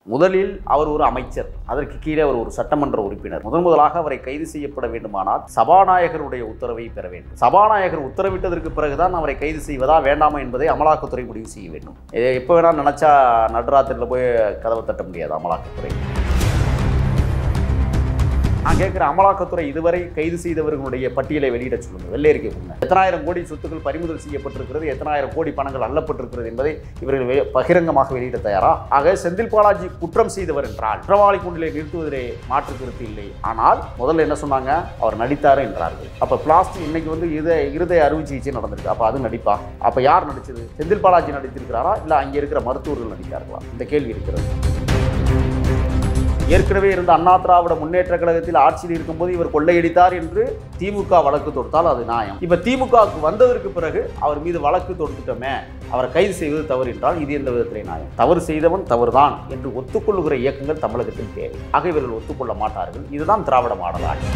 முதலில் அவர் ஒரு அமைச்சர் அதற்கு கீழே அவர் ஒரு சட்டமன்ற உறுப்பினர் முதன் முதலாக அவரை கைது செய்யப்பட வேண்டுமானால் சபாநாயகருடைய உத்தரவை பெற வேண்டும் சபாநாயகர் உத்தரவிட்டதற்கு பிறகுதான் அவரை கைது செய்வதா வேண்டாமா என்பதை அமலாக்கத்துறை முடிவு செய்ய வேண்டும் இதை எப்போ வேணால் நினைச்சா நடுராத்திரியில் போய் கதவை தட்ட முடியாது அமலாக்கத்துறை நான் கேட்குற அமலாக்கத்துறை இதுவரை கைது செய்தவர்களுடைய பட்டியலை வெளியிட சொல்லுங்க வெள்ளை அறிக்கை கொடுங்க எத்தனாயிரம் கோடி சொத்துக்கள் பறிமுதல் செய்யப்பட்டிருக்கிறது எத்தனாயிரம் கோடி பணங்கள் அள்ளப்பட்டிருக்கிறது என்பதை இவர்கள் வெ- பகிரங்கமாக வெளியிட தயாரா ஆக செந்தில் பாலாஜி குற்றம் செய்தவர் என்றால் குற்றவாளி கூண்டிலே நிறுத்துவதிலே மாற்று கருத்து இல்லை ஆனால் முதல்ல என்ன சொன்னாங்க அவர் நடித்தார் என்றார்கள் அப்ப பிளாஸ்டிக் இன்னைக்கு வந்து இத இருதய அறுவை சிகிச்சை நடந்திருக்கு அப்ப அது நடிப்பா அப்ப யார் நடிச்சது செந்தில் பாலாஜி நடித்திருக்கிறாரா இல்ல அங்கே இருக்கிற மருத்துவர்கள் நடித்தார்களா இந்த கேள்வி இருக்கிறது ஏற்கனவே இருந்த அண்ணா திராவிட முன்னேற்ற கழகத்தில் ஆட்சியில் இருக்கும்போது இவர் கொள்ளையடித்தார் என்று திமுக வழக்கு தொடுத்தால் அது நியாயம் இப்ப திமுகவுக்கு வந்ததற்கு பிறகு அவர் மீது வழக்கு தொடுத்துட்டோமே அவரை கைது செய்வது தவறு என்றால் இது எந்த விதத்திலே நியாயம் தவறு செய்தவன் தவறுதான் என்று ஒத்துக்கொள்ளுகிற இயக்கங்கள் தமிழகத்தில் தேவை ஆக இவர்கள் ஒத்துக்கொள்ள மாட்டார்கள் இதுதான் திராவிட மாடல் ஆட்சி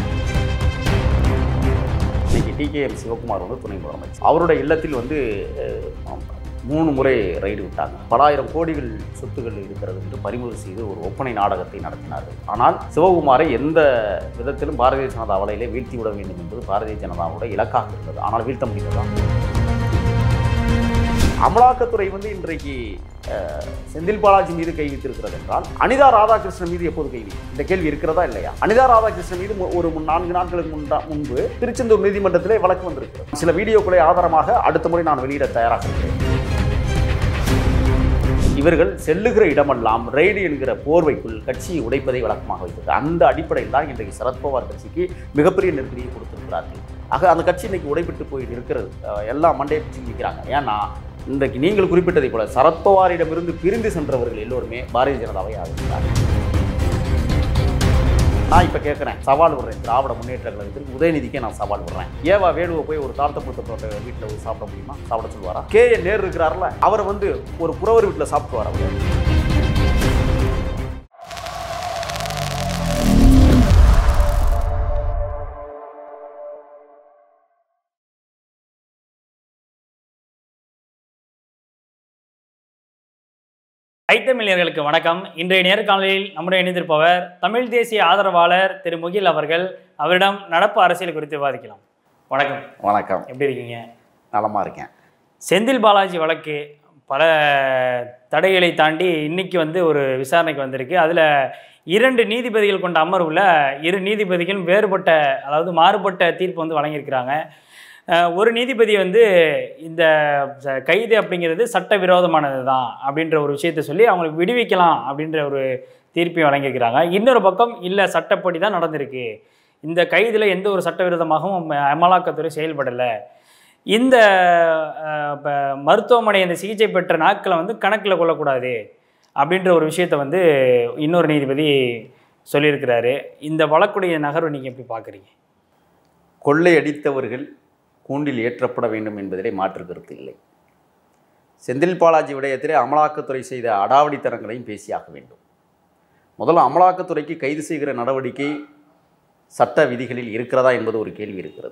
இன்னைக்கு டிகேஎம் சிவகுமார் வந்து துணை முதலமைச்சர் அவருடைய இல்லத்தில் வந்து அஹ், மூணு முறை ரைடு விட்டாங்க பலாயிரம் கோடிகள் சொத்துகள் இருக்கிறது என்று பறிமுதல் செய்து ஒரு ஒப்பனை நாடகத்தை நடத்தினார்கள் ஆனால் சிவகுமாரை எந்த விதத்திலும் பாரதிய ஜனதா வலையிலே வீழ்த்தி விட வேண்டும் என்பது பாரதிய ஜனதாவுடைய இலக்காக இருந்தது ஆனால் வீழ்த்த முடிந்ததா அமலாக்கத்துறை வந்து இன்றைக்கு அஹ், செந்தில் பாலாஜி மீது கை வைத்திருக்கிறது என்றால் அனிதா ராதாகிருஷ்ணன் மீது எப்போது கை வைக்கும் இந்த கேள்வி இருக்கிறதா இல்லையா அனிதா ராதாகிருஷ்ணன் மீது மு- ஒரு மு- நான்கு நாட்களுக்கு முன்பா முன்பு திருச்செந்தூர் நீதிமன்றத்திலே வழக்கு வந்திருக்கு சில வீடியோக்களை ஆதாரமாக அடுத்த முறை நான் வெளியிட தயாராக இருக்கிறேன் இவர்கள் செல்லுகிற இடமெல்லாம் ரெய்டு என்கிற போர்வைக்குள் கட்சியை உடைப்பதை வழக்கமாக வைத்தது அந்த அடிப்படையில் தான் இன்றைக்கு சரத்பவார் கட்சிக்கு மிகப்பெரிய நெருக்கடியை கொடுத்திருக்கிறார்கள் ஆக அந்த கட்சி இன்னைக்கு உடைபட்டு போய் இருக்கிறது அஹ் எல்லாம் மண்டையை பிடிச்சி நிற்கிறாங்க ஏன்னா இன்றைக்கு நீங்கள் குறிப்பிட்டதை போல சரத்பவாரிடமிருந்து பிரிந்து சென்றவர்கள் எல்லோருமே பாரதிய ஜனதாவை ஆதரிக்கிறார்கள் நான் இப்போ கேட்குறேன் சவால் விடுறேன் திராவிட முன்னேற்ற கழகத்திற்கு உதயநிதிக்கே நான் சவால் விடுறேன் ஏவா வேலுவை போய் ஒரு தாழ்த்தப்பட்ட வீட்டில் போய் சாப்பிட முடியுமா சாப்பிட சொல்லுவாரா கே என் நேரு இருக்கிறார்ல அவர் வந்து ஒரு புறவர் வீட்டில் சாப்பிட்டு வர ஐத்தமிழர்களுக்கு வணக்கம் இன்றைய நேர்காணலில் நம்முடைய இணைந்திருப்பவர் தமிழ் தேசிய ஆதரவாளர் திரு முகில் அவர்கள் அவரிடம் நடப்பு அரசியல் குறித்து விவாதிக்கலாம் வணக்கம் வணக்கம் எப்படி இருக்கீங்க நலமா இருக்கேன் செந்தில் பாலாஜி வழக்கு பல தடைகளை தாண்டி இன்னைக்கு வந்து ஒரு விசாரணைக்கு வந்திருக்கு அதில் இரண்டு நீதிபதிகள் கொண்ட அமர்வில் இரு நீதிபதிகளும் வேறுபட்ட அதாவது மாறுபட்ட தீர்ப்பு வந்து வழங்கியிருக்கிறாங்க அஹ் ஒரு நீதிபதி வந்து இந்த ச- கைது அப்படிங்கிறது சட்டவிரோதமானது தான் அப்படின்ற ஒரு விஷயத்தை சொல்லி அவங்களுக்கு விடுவிக்கலாம் அப்படின்ற ஒரு தீர்ப்பையும் வழங்கியிருக்கிறாங்க இன்னொரு பக்கம் இல்லை சட்டப்படி தான் நடந்திருக்கு இந்த கைதில் எந்த ஒரு சட்டவிரோதமாகவும் அம- அமலாக்கத்துறை செயல்படலை இந்த அஹ், ப- மருத்துவமனை இந்த சிகிச்சை பெற்ற நாட்களை வந்து கணக்கில் கொள்ளக்கூடாது அப்படின்ற ஒரு விஷயத்தை வந்து இன்னொரு நீதிபதி சொல்லியிருக்கிறாரு இந்த வழக்குடைய நகர்வு நீங்கள் எப்படி பார்க்குறீங்க கொள்ளையடித்தவர்கள் கூண்டில் ஏற்றப்பட வேண்டும் என்பதிலே மாற்று கருத்து இல்லை செந்தில் பாலாஜி விடயத்திலே அமலாக்கத்துறை செய்த அடாவடித்தனங்களையும் பேசியாக வேண்டும் முதல்ல அமலாக்கத்துறைக்கு கைது செய்கிற நடவடிக்கை சட்ட விதிகளில் இருக்கிறதா என்பது ஒரு கேள்வி இருக்கிறது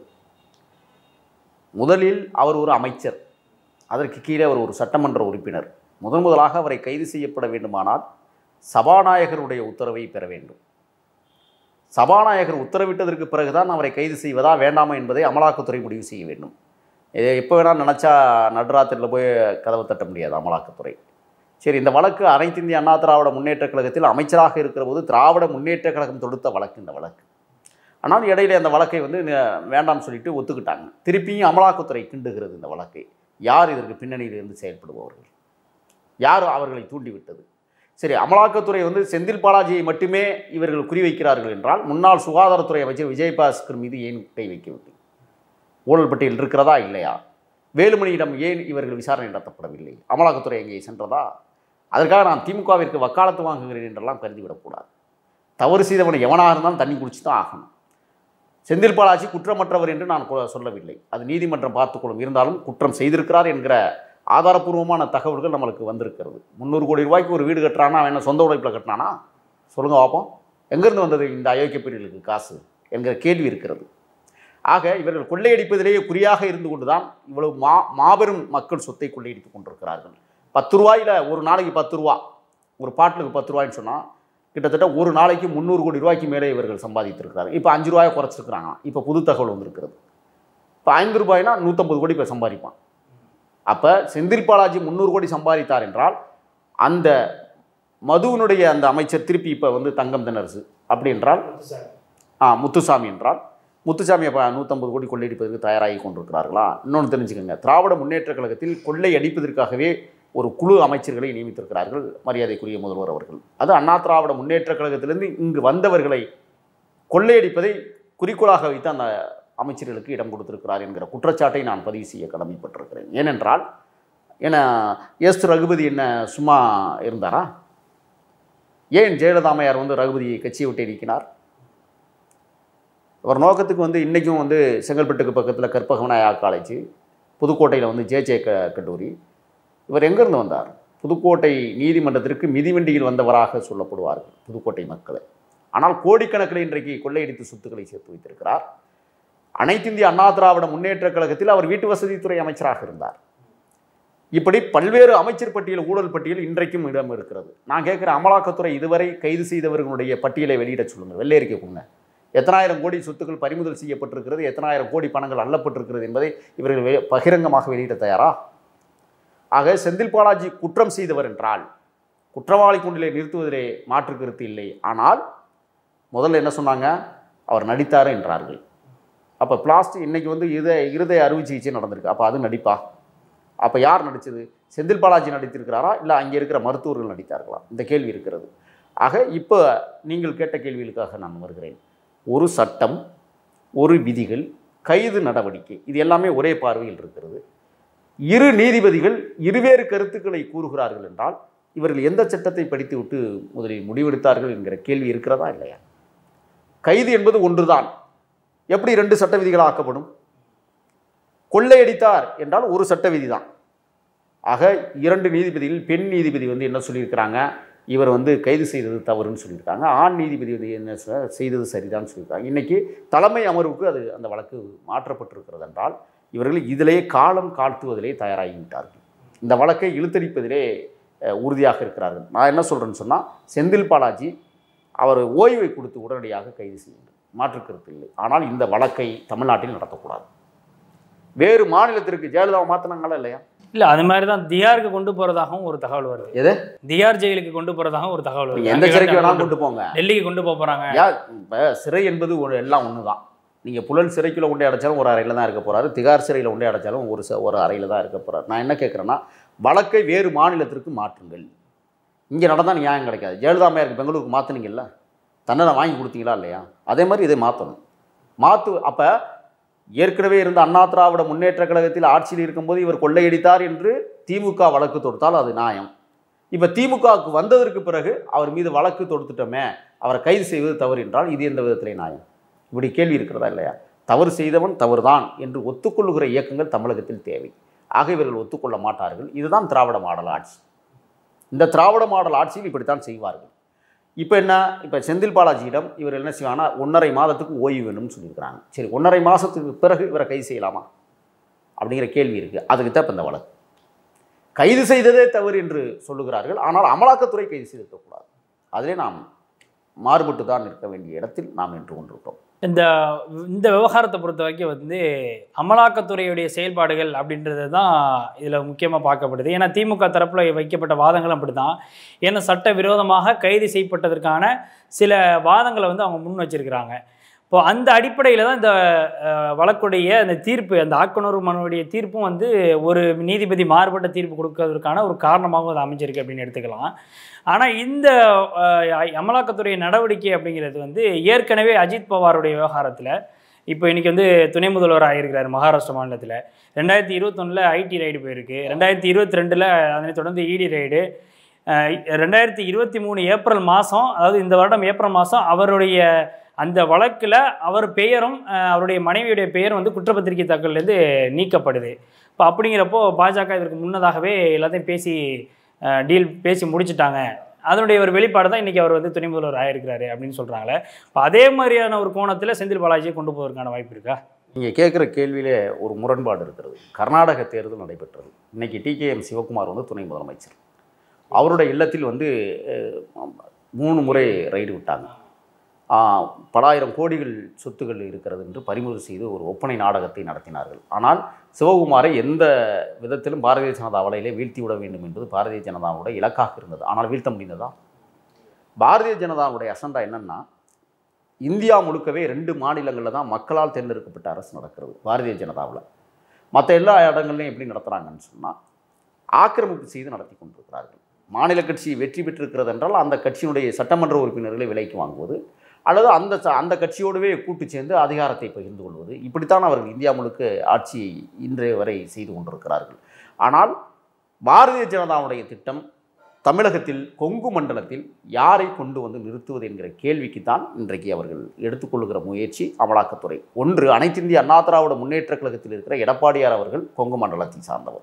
முதலில் அவர் ஒரு அமைச்சர் அதற்கு கீழே அவர் ஒரு சட்டமன்ற உறுப்பினர் முதன் முதலாக அவரை கைது செய்யப்பட வேண்டுமானால் சபாநாயகருடைய உத்தரவை பெற வேண்டும் சபாநாயகர் உத்தரவிட்டதற்கு பிறகுதான் அவரை கைது செய்வதா வேண்டாமா என்பதை அமலாக்கத்துறை முடிவு செய்ய வேண்டும் இதை எப்போ வேணால் நினச்சா நடுராத்திரியில் போய் கதவை தட்ட முடியாது அமலாக்கத்துறை சரி இந்த வழக்கு அனைத்து இந்திய அண்ணா திராவிட முன்னேற்ற கழகத்தில் அமைச்சராக இருக்கிற போது திராவிட முன்னேற்ற கழகம் தொடுத்த வழக்கு இந்த வழக்கு ஆனால் இடையில அந்த வழக்கை வந்து ந- வேண்டாம்னு சொல்லிட்டு ஒத்துக்கிட்டாங்க திருப்பியும் அமலாக்கத்துறை கிண்டுகிறது இந்த வழக்கை யார் இதற்கு பின்னணியில் இருந்து செயல்படுபவர்கள் யார் அவர்களை தூண்டிவிட்டது சரி அமலாக்கத்துறை வந்து செந்தில் பாலாஜியை மட்டுமே இவர்கள் குறிவைக்கிறார்கள் என்றால் முன்னாள் சுகாதாரத்துறை அமைச்சர் விஜயபாஸ்கர் மீது ஏன் கை வைக்கவில்லை ஊழல் பட்டியல் இருக்கிறதா இல்லையா வேலுமணியிடம் ஏன் இவர்கள் விசாரணை நடத்தப்படவில்லை அமலாக்கத்துறை எங்கே சென்றதா அதற்காக நான் திமுகவிற்கு வக்காலத்து வாங்குகிறேன் என்றெல்லாம் கருதிவிடக்கூடாது தவறு செய்தவனை எவனாக இருந்தாலும் தண்ணி குடிச்சு தான் ஆகணும் செந்தில் பாலாஜி குற்றமற்றவர் என்று நான் கொ- சொல்லவில்லை அது நீதிமன்றம் பார்த்துக்கொள்ளும் இருந்தாலும் குற்றம் செய்திருக்கிறார் என்கிற ஆதாரப்பூர்வமான தகவல்கள் நம்மளுக்கு வந்திருக்கிறது முந்நூறு கோடி ரூபாய்க்கு ஒரு வீடு கட்டுறானா அவன் என்ன சொந்த உழைப்பில் கட்டினானா சொல்லுங்க பார்ப்போம் எங்கேருந்து வந்தது இந்த அயோக்கிய பிரிவுகளுக்கு காசு என்கிற கேள்வி இருக்கிறது ஆக இவர்கள் கொள்ளையடிப்பதிலேயே குறியாக இருந்து கொண்டுதான் இவ்வளவு மா மாபெரும் மக்கள் சொத்தை கொள்ளையடித்துக் கொண்டிருக்கிறார்கள் பத்து ரூபாயில் ஒரு நாளைக்கு பத்து ரூபா ஒரு பாட்டிலுக்கு பத்து ரூபாய்ன்னு சொன்னால் கிட்டத்தட்ட ஒரு நாளைக்கு முந்நூறு கோடி ரூபாய்க்கு மேலே இவர்கள் சம்பாதித்திருக்கிறாங்க இப்போ அஞ்சு ரூபாயை குறைச்சிருக்கிறாங்க இப்போ புது தகவல் வந்திருக்கிறது இப்போ ஐந்து ரூபாய்னா நூற்றம்பது கோடி இப்போ சம்பாதிப்பான் அப்போ செந்தில் பாலாஜி முந்நூறு கோடி சம்பாதித்தார் என்றால் அந்த மதுவினுடைய அந்த அமைச்சர் திருப்பி இப்போ வந்து தங்கம் தென்னரசு அப்படி என்றால் ஆ முத்துசாமி என்றால் முத்துசாமி அப்போ நூற்றம்பது கோடி கொள்ளையடிப்பதற்கு தயாராகி கொண்டிருக்கிறார்களா இன்னொன்று தெரிஞ்சுக்கோங்க திராவிட முன்னேற்றக் கழகத்தில் கொள்ளை அடிப்பதற்காகவே ஒரு குழு அமைச்சர்களை நியமித்திருக்கிறார்கள் மரியாதைக்குரிய முதல்வர் அவர்கள் அது அண்ணா திராவிட முன்னேற்றக் கழகத்திலிருந்து இங்கு வந்தவர்களை கொள்ளையடிப்பதை குறிக்கோளாக வைத்து அந்த அமைச்சர்களுக்கு இடம் கொடுத்திருக்கிறார் என்கிற குற்றச்சாட்டை நான் பதிவு செய்ய கடமைப்பட்டிருக்கிறேன் ஏனென்றால் ஏன்னா எஸ் ரகுபதி என்ன சும்மா இருந்தாரா ஏன் ஜெயலலிதா அம்மையார் வந்து ரகுபதியை கட்சியை விட்டு நீக்கினார் அவர் நோக்கத்துக்கு வந்து இன்றைக்கும் வந்து செங்கல்பட்டுக்கு பக்கத்தில் கற்பகவனாயா காலேஜ் புதுக்கோட்டையில் வந்து ஜே ஜே க கல்லூரி இவர் எங்கேருந்து வந்தார் புதுக்கோட்டை நீதிமன்றத்திற்கு மிதிவண்டியில் வந்தவராக சொல்லப்படுவார்கள் புதுக்கோட்டை மக்களை ஆனால் கோடிக்கணக்கில் இன்றைக்கு கொள்ளையடித்து சொத்துக்களை சேர்த்து வைத்திருக்கிறார் அனைத்திந்திய அண்ணா திராவிட முன்னேற்றக் கழகத்தில் அவர் வீட்டு வசதித்துறை அமைச்சராக இருந்தார் இப்படி பல்வேறு அமைச்சர் பட்டியல் ஊழல் பட்டியல் இன்றைக்கும் இடம் இருக்கிறது நான் கேட்குற அமலாக்கத்துறை இதுவரை கைது செய்தவர்களுடைய பட்டியலை வெளியிடச் சொல்லுங்கள் வெள்ளை அறிக்கை கொடுங்க எத்தனாயிரம் கோடி சொத்துக்கள் பறிமுதல் செய்யப்பட்டிருக்கிறது எத்தனாயிரம் கோடி பணங்கள் அள்ளப்பட்டிருக்கிறது என்பதை இவர்கள் வெ- பகிரங்கமாக வெளியிட தயாரா ஆக செந்தில் பாலாஜி குற்றம் செய்தவர் என்றால் குற்றவாளி குண்டிலே நிறுத்துவதிலே மாற்று கருத்து இல்லை ஆனால் முதல்ல என்ன சொன்னாங்க அவர் நடித்தார் என்றார்கள் அப்போ பிளாஸ்டிக் இன்னைக்கு வந்து இருதய இருதய அறுவை சிகிச்சை நடந்திருக்கு அப்போ அது நடிப்பா அப்போ யார் நடித்தது செந்தில் பாலாஜி நடித்திருக்கிறாரா இல்லை அங்கே இருக்கிற மருத்துவர்கள் நடித்தார்களா இந்த கேள்வி இருக்கிறது ஆக இப்போ நீங்கள் கேட்ட கேள்விகளுக்காக நான் வருகிறேன் ஒரு சட்டம் ஒரு விதிகள் கைது நடவடிக்கை இது எல்லாமே ஒரே பார்வையில் இருக்கிறது இரு நீதிபதிகள் இருவேறு கருத்துக்களை கூறுகிறார்கள் என்றால் இவர்கள் எந்த சட்டத்தை படித்துவிட்டு முதலில் முடிவெடுத்தார்கள் என்கிற கேள்வி இருக்கிறதா இல்லையா கைது என்பது ஒன்றுதான் எப்படி ரெண்டு சட்ட விதிகள் ஆக்கப்படும் கொள்ளையடித்தார் என்றால் ஒரு சட்ட விதி தான் ஆக இரண்டு நீதிபதிகள் பெண் நீதிபதி வந்து என்ன சொல்லியிருக்கிறாங்க இவர் வந்து கைது செய்தது தவறுன்னு சொல்லியிருக்காங்க ஆண் நீதிபதி வந்து என்ன சொ- செய்தது சரிதான் சொல்லியிருக்காங்க இன்னைக்கு தலைமை அமர்வுக்கு அது அந்த வழக்கு மாற்றப்பட்டிருக்கிறது என்றால் இவர்கள் இதிலேயே காலம் காட்டுவதிலே தயாராகிவிட்டார்கள் இந்த வழக்கை இழுத்தடிப்பதிலே அஹ், உறுதியாக இருக்கிறார்கள் நான் என்ன சொல்கிறேன்னு சொன்னால் செந்தில் பாலாஜி அவர் ஓய்வை கொடுத்து உடனடியாக கைது செய்யுங்கள் மாற்று கருத்து இல்லை ஆனால் இந்த வழக்கை தமிழ்நாட்டில் நடத்தக்கூடாது வேறு மாநிலத்திற்கு ஜெயலலிதா மாற்றினாங்களா இல்லையா இல்லை அது மாதிரி தான் தியாருக்கு கொண்டு போகிறதாகவும் ஒரு தகவல் வருது எது தியார் ஜெயிலுக்கு கொண்டு போகிறதாகவும் ஒரு தகவல் வருது நீங்க எந்த அங்க சிறைக்கு வேணாலும் கொண்டு- கொண்டு போங்க டெல்லிக்கு கொண்டு போக போகிறாங்க யா இப்போ சிறை என்பது ஒரு எல்லாம் ஒன்று தான் நீங்கள் புழல் சிறைக்குள்ள கொண்டே அடைச்சாலும் ஒரு அறையில் தான் இருக்க போறாரு திகார் சிறையில் கொண்டே அடைச்சாலும் ஒரு ச- ஒரு அறையில் தான் இருக்க போறாரு நான் என்ன கேட்குறேன்னா வழக்கை வேறு மாநிலத்திற்கு மாற்றுங்கள் இங்கே நடந்தால் நியாயம் கிடைக்காது ஜெயலலிதா அம்மையாருக்கு பெங்களூருக்கு மாற்றினீங்கல்ல தண்டனை வாங்கி கொடுத்தீங்களா இல்லையா அதே மாதிரி இதை மாற்றணும் மாற்று அப்போ ஏற்கனவே இருந்த அண்ணா திராவிட முன்னேற்ற கழகத்தில் ஆட்சியில் இருக்கும்போது இவர் கொள்ளையடித்தார் என்று திமுக வழக்கு தொடுத்தால் அது நியாயம் இப்போ திமுகவுக்கு வந்ததற்கு பிறகு அவர் மீது வழக்கு தொடுத்துட்டோமே அவரை கைது செய்வது தவறு என்றால் இது எந்த விதத்திலே நியாயம் இப்படி கேள்வி இருக்கிறதா இல்லையா தவறு செய்தவன் தவறுதான் என்று ஒத்துக்கொள்ளுகிற இயக்கங்கள் தமிழகத்தில் தேவை ஆக இவர்கள் ஒத்துக்கொள்ள மாட்டார்கள் இதுதான் திராவிட மாடல் ஆட்சி இந்த திராவிட மாடல் ஆட்சியில் இப்படித்தான் செய்வார்கள் இப்போ என்ன இப்போ செந்தில் பாலாஜியிடம் இவர் என்ன செய்வாங்கன்னா ஒன்றரை மாதத்துக்கு ஓய்வு வேணும்னு சொல்லியிருக்கிறாங்க சரி ஒன்றரை மாதத்துக்கு பிறகு இவரை கைது செய்யலாமா அப்படிங்கிற கேள்வி இருக்குது அதுக்கு தான் இப்போ இந்த வழக்கு கைது செய்ததே தவறு என்று சொல்லுகிறார்கள் ஆனால் அமலாக்கத்துறை கைது செய்திருக்கக்கூடாது அதிலே நாம் மாறுபட்டு தான் இருக்க வேண்டிய இடத்தில் நாம் நின்று கொண்டிருக்கிறோம் இந்த இந்த விவகாரத்தை பொறுத்த வரைக்கும் வந்து அமலாக்கத்துறையுடைய செயல்பாடுகள் அப்படின்றது தான் இதில் முக்கியமாக பார்க்கப்படுது ஏன்னா திமுக தரப்பில் வைக்கப்பட்ட வாதங்கள் அப்படி தான் ஏன்னா சட்ட விரோதமாக கைது செய்யப்பட்டதற்கான சில வாதங்களை வந்து அவங்க முன் வச்சிருக்கிறாங்க இப்போ அந்த அடிப்படையில் தான் இந்த அஹ், வழக்குடைய அந்த தீர்ப்பு அந்த ஆக்குணர்வு மனுடைய தீர்ப்பும் வந்து ஒரு நீதிபதி மாறுபட்ட தீர்ப்பு கொடுக்கறதுக்கான ஒரு காரணமாகவும் அது அமைஞ்சிருக்கு அப்படின்னு எடுத்துக்கலாம் ஆனால் இந்த அஹ், அமலாக்கத்துறை நடவடிக்கை அப்படிங்கிறது வந்து ஏற்கனவே அஜித் பவாருடைய விவகாரத்தில் இப்போ இன்னைக்கு வந்து துணை முதல்வர் ஆகியிருக்கிறார் மகாராஷ்டிரா மாநிலத்தில் ரெண்டாயிரத்தி இருபத்தொன்னில் ஐடி ரைடு போயிருக்கு ரெண்டாயிரத்தி இருபத்தி ரெண்டில் அதனை தொடர்ந்து இடி ரைடு ரெண்டாயிரத்தி இருபத்தி மூணு ஏப்ரல் மாதம் அதாவது இந்த வருடம் ஏப்ரல் மாதம் அவருடைய அந்த வழக்கில் அவர் பெயரும் அஹ், அவருடைய மனைவியுடைய பெயரும் வந்து குற்றப்பத்திரிகை தாக்கல்லேருந்து நீக்கப்படுது இப்போ அப்படிங்கிறப்போ பாஜக இதற்கு முன்னதாகவே எல்லாத்தையும் பேசி டீல் பேசி முடிச்சிட்டாங்க அதனுடைய ஒரு வெளிப்பாடு தான் இன்றைக்கி அவர் வந்து துணை முதல்வர் ஆயிருக்கிறாரு அப்படின்னு சொல்கிறாங்களே இப்போ அதே மாதிரியான ஒரு கோணத்தில் செந்தில் பாலாஜியை கொண்டு போவதற்கான வாய்ப்பு இருக்கா நீங்கள் கேட்குற கேள்வியிலே ஒரு முரண்பாடு இருக்கிறது கர்நாடக தேர்தல் நடைபெற்றது இன்னைக்கு டிகேஎம் சிவகுமார் வந்து துணை முதலமைச்சர் அவருடைய இல்லத்தில் வந்து அஹ், மூணு முறை ரைடு விட்டாங்க ஆஹ், பலாயிரம் கோடிகள் சொத்துகள் இருக்கிறது என்று பறிமுதல் செய்து ஒரு ஒப்பனை நாடகத்தை நடத்தினார்கள் ஆனால் சிவகுமாரை எந்த விதத்திலும் பாரதிய ஜனதா வலையிலே வீழ்த்தி விட வேண்டும் என்பது பாரதிய ஜனதாவுடைய இலக்காக இருந்தது ஆனால் வீழ்த்த முடிந்ததா பாரதிய ஜனதாவுடைய அசண்டா என்னன்னா இந்தியா முழுக்கவே ரெண்டு மாநிலங்களில் தான் மக்களால் தேர்ந்தெடுக்கப்பட்ட அரசு நடக்கிறது பாரதிய ஜனதாவில் மற்ற எல்லா இடங்கள்லையும் எப்படி நடத்துகிறாங்கன்னு சொன்னால் ஆக்கிரமிப்பு செய்து நடத்தி கொண்டிருக்கிறார்கள் மாநில கட்சி வெற்றி பெற்றிருக்கிறது என்றால் அந்த கட்சியினுடைய சட்டமன்ற உறுப்பினர்களை விலைக்கு வாங்குவது அல்லது அந்த ச- அந்த கட்சியோடவே கூட்டு சேர்ந்து அதிகாரத்தை பகிர்ந்து கொள்வது இப்படித்தான் அவர்கள் இந்தியா முழுக்க ஆட்சியை இன்றைய வரை செய்து கொண்டிருக்கிறார்கள் ஆனால் பாரதிய ஜனதாவுடைய திட்டம் தமிழகத்தில் கொங்கு மண்டலத்தில் யாரை கொண்டு வந்து நிறுத்துவது என்கிற கேள்விக்கு தான் இன்றைக்கு அவர்கள் எடுத்துக்கொள்ளுகிற முயற்சி அமலாக்கத்துறை ஒன்று அனைத்திந்திய அண்ணா திராவிட முன்னேற்ற கழகத்தில் இருக்கிற எடப்பாடியார் அவர்கள் கொங்கு மண்டலத்தை சார்ந்தவர்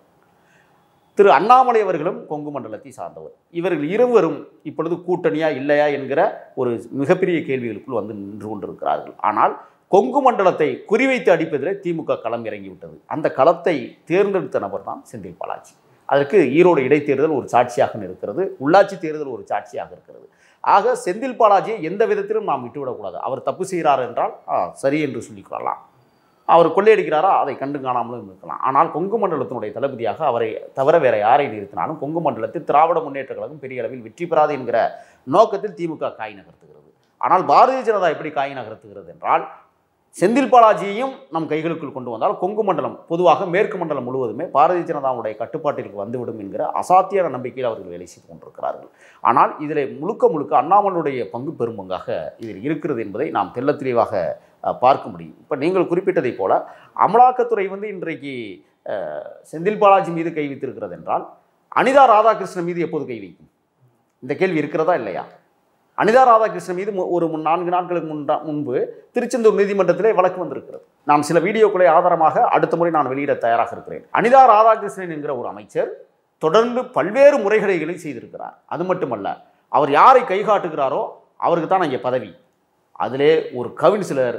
திரு அண்ணாமலை அவர்களும் கொங்கு மண்டலத்தை சார்ந்தவர் இவர்கள் இருவரும் இப்பொழுது கூட்டணியா இல்லையா என்கிற ஒரு மிகப்பெரிய கேள்விகளுக்குள் வந்து நின்று கொண்டிருக்கிறார்கள் ஆனால் கொங்கு மண்டலத்தை குறிவைத்து அடிப்பதில் திமுக களம் இறங்கிவிட்டது அந்த களத்தை தேர்ந்தெடுத்த நபர் தான் செந்தில் பாலாஜி அதற்கு ஈரோடு இடைத்தேர்தல் ஒரு சாட்சியாக இருக்கிறது உள்ளாட்சி தேர்தல் ஒரு சாட்சியாக இருக்கிறது ஆக செந்தில் பாலாஜியை எந்த விதத்திலும் நாம் விட்டுவிடக்கூடாது அவர் தப்பு செய்கிறார் என்றால் ஆ, சரி என்று சொல்லிக்கொள்ளலாம் அவர் கொள்ளையடிக்கிறாரா அதை கண்டு காணாமலும் இருக்கலாம் ஆனால் கொங்கு மண்டலத்தினுடைய தளபதியாக அவரை தவிர வேற யாரை நிறுத்தினாலும் கொங்கு மண்டலத்தில் திராவிட முன்னேற்ற கழகம் பெரிய அளவில் வெற்றி பெறாது என்கிற நோக்கத்தில் திமுக காய் நகர்த்துகிறது ஆனால் பாரதிய ஜனதா எப்படி காய் நகர்த்துகிறது என்றால் செந்தில் பாலாஜியையும் நம் கைகளுக்குள் கொண்டு வந்தால் கொங்கு மண்டலம் பொதுவாக மேற்கு மண்டலம் முழுவதுமே பாரதிய ஜனதாவுடைய கட்டுப்பாட்டிற்கு வந்துவிடும் என்கிற அசாத்தியான நம்பிக்கையில் அவர்கள் வேலை செய்து கொண்டிருக்கிறார்கள் ஆனால் இதில் முழுக்க முழுக்க அண்ணாமலுடைய பங்கு பெரும்பங்காக இதில் இருக்கிறது என்பதை நாம் தெள்ளத் தெளிவாக அஹ், பார்க்க முடியும் இப்போ நீங்கள் குறிப்பிட்டதைப் போல அமலாக்கத்துறை வந்து இன்றைக்கு அஹ், செந்தில் பாலாஜி மீது கை வைத்திருக்கிறது என்றால் அனிதா ராதாகிருஷ்ணன் மீது எப்போது கை வைக்கும் இந்த கேள்வி இருக்கிறதா இல்லையா அனிதா ராதாகிருஷ்ணன் மீது மு- ஒரு முன் நான்கு நாட்களுக்கு முன்பா முன்பு திருச்செந்தூர் நீதிமன்றத்திலே வழக்கு வந்திருக்கிறது நான் சில வீடியோக்களை ஆதாரமாக அடுத்த முறை நான் வெளியிட தயாராக இருக்கிறேன் அனிதா ராதாகிருஷ்ணன் என்கிற ஒரு அமைச்சர் தொடர்ந்து பல்வேறு முறைகேடுகளை செய்திருக்கிறார் அது மட்டுமல்ல அவர் யாரை கை காட்டுகிறாரோ அவருக்கு தான் அங்கே பதவி அதிலே ஒரு கவுன்சிலர்